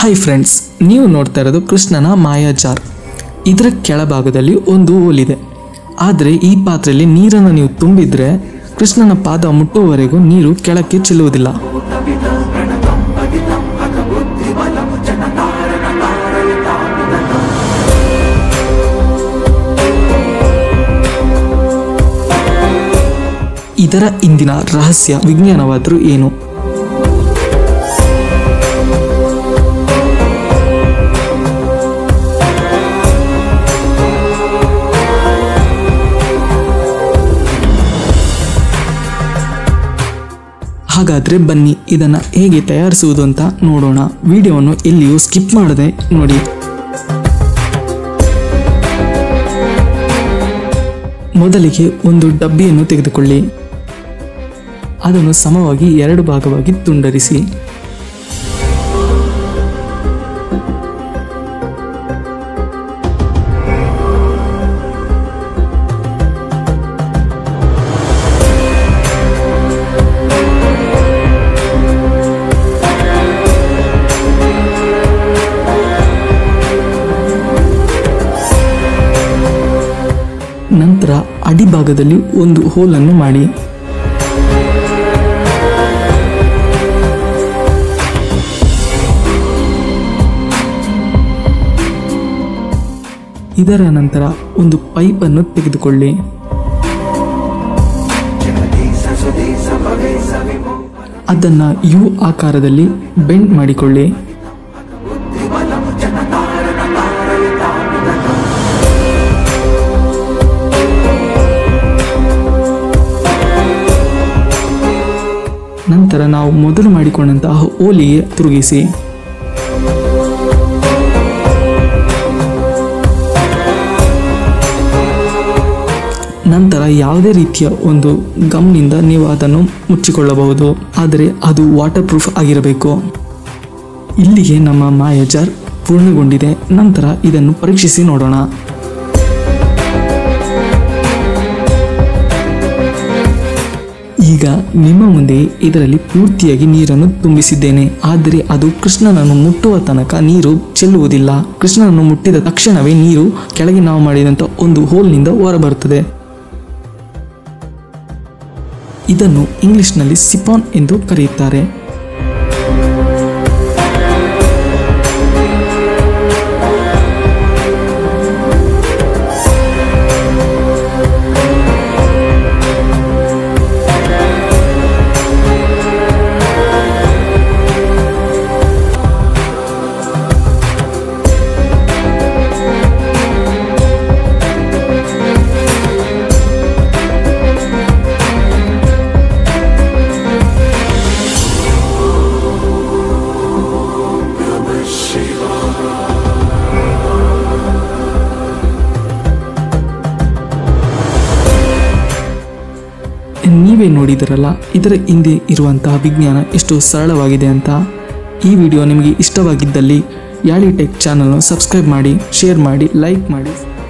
hi friends ನೀವು ನೋಡ್ತಾ ಇರೋದು ಕೃಷ್ಣನ ಮಾಯಾಜಾರ್ ಇದರ ಕೆಳಭಾಗದಲ್ಲಿ ಒಂದು ಹೋಲಿದೆ ಆದರೆ ಈ ಪಾತ್ರೆಯಲ್ಲಿ ನೀರನ್ನು ನೀವು ತುಂಬಿದ್ರೆ ಕೃಷ್ಣನ ಪಾದ ಮುಟ್ಟುವವರೆಗೂ ನೀರು ಕೆಳಕ್ಕೆ ಚೆಲ್ಲುವುದಿಲ್ಲ ಇದರ ಇಂದಿನ ರಹಸ್ಯ ವಿಜ್ಞಾನವಾದರೂ ಏನು ಹಾಗಾದ್ರೆ ಬನ್ನಿ ಇದನ್ನ ಹೇಗೆ ತಯಾರಿಸುವುದು ಅಂತ ನೋಡೋಣ ವಿಡಿಯೋವನ್ನು ಎಲ್ಲಿಯೂ ಸ್ಕಿಪ್ ಮಾಡದೆ ನೋಡಿ ಮೊದಲಿಗೆ ಒಂದು ಡಬ್ಬಿಯನ್ನು ತೆಗೆದುಕೊಳ್ಳಿ ಅದನ್ನು ಸಮವಾಗಿ ಎರಡು ಭಾಗವಾಗಿ ತುಂಡರಿಸಿ ನಂತರ ಅಡಿಭಾಗದಲ್ಲಿ ಒಂದು ಹೋಲನ್ನು ಮಾಡಿ ಇದರ ನಂತರ ಒಂದು ಪೈಪನ್ನು ತೆಗೆದುಕೊಳ್ಳಿ ಅದನ್ನ ಯು ಆಕಾರದಲ್ಲಿ ಬೆಂಡ್ ಮಾಡಿಕೊಳ್ಳಿ ನಂತರ ನಾವು ಮೊದಲು ಮಾಡಿಕೊಂಡಂತಹ ಓಲಿಗೆ ತಿರುಗಿಸಿ ನಂತರ ಯಾವುದೇ ರೀತಿಯ ಒಂದು ಗಮ್ನಿಂದ ನೀವು ಅದನ್ನು ಮುಚ್ಚಿಕೊಳ್ಳಬಹುದು ಆದರೆ ಅದು ವಾಟರ್ ಪ್ರೂಫ್ ಆಗಿರಬೇಕು ಇಲ್ಲಿಗೆ ನಮ್ಮ ಮಾಯಜಾರ್ ಪೂರ್ಣಗೊಂಡಿದೆ ನಂತರ ಇದನ್ನು ಪರೀಕ್ಷಿಸಿ ನೋಡೋಣ ಈಗ ನಿಮ್ಮ ಮುಂದೆ ಇದರಲ್ಲಿ ಪೂರ್ತಿಯಾಗಿ ನೀರನ್ನು ತುಂಬಿಸಿದ್ದೇನೆ ಆದರೆ ಅದು ಕೃಷ್ಣನನ್ನು ಮುಟ್ಟುವ ತನಕ ನೀರು ಚೆಲ್ಲುವುದಿಲ್ಲ ಕೃಷ್ಣನನ್ನು ಮುಟ್ಟಿದ ತಕ್ಷಣವೇ ನೀರು ಕೆಳಗೆ ನಾವು ಮಾಡಿದಂಥ ಒಂದು ಹೋಲ್ನಿಂದ ಹೊರಬರುತ್ತದೆ ಇದನ್ನು ಇಂಗ್ಲಿಷ್ನಲ್ಲಿ ಸಿಪಾನ್ ಎಂದು ಕರೆಯುತ್ತಾರೆ ನೀವೇ ನೋಡಿದಿರಲ್ಲ ಇದರ ಹಿಂದೆ ಇರುವಂತಹ ವಿಜ್ಞಾನ ಎಷ್ಟು ಸರಳವಾಗಿದೆ ಅಂತ ಈ ವಿಡಿಯೋ ನಿಮಗೆ ಇಷ್ಟವಾಗಿದ್ದಲ್ಲಿ ಯಾಳಿ ಟೆಕ್ ಚಾನಲ್ನ ಸಬ್ಸ್ಕ್ರೈಬ್ ಮಾಡಿ ಶೇರ್ ಮಾಡಿ ಲೈಕ್ ಮಾಡಿ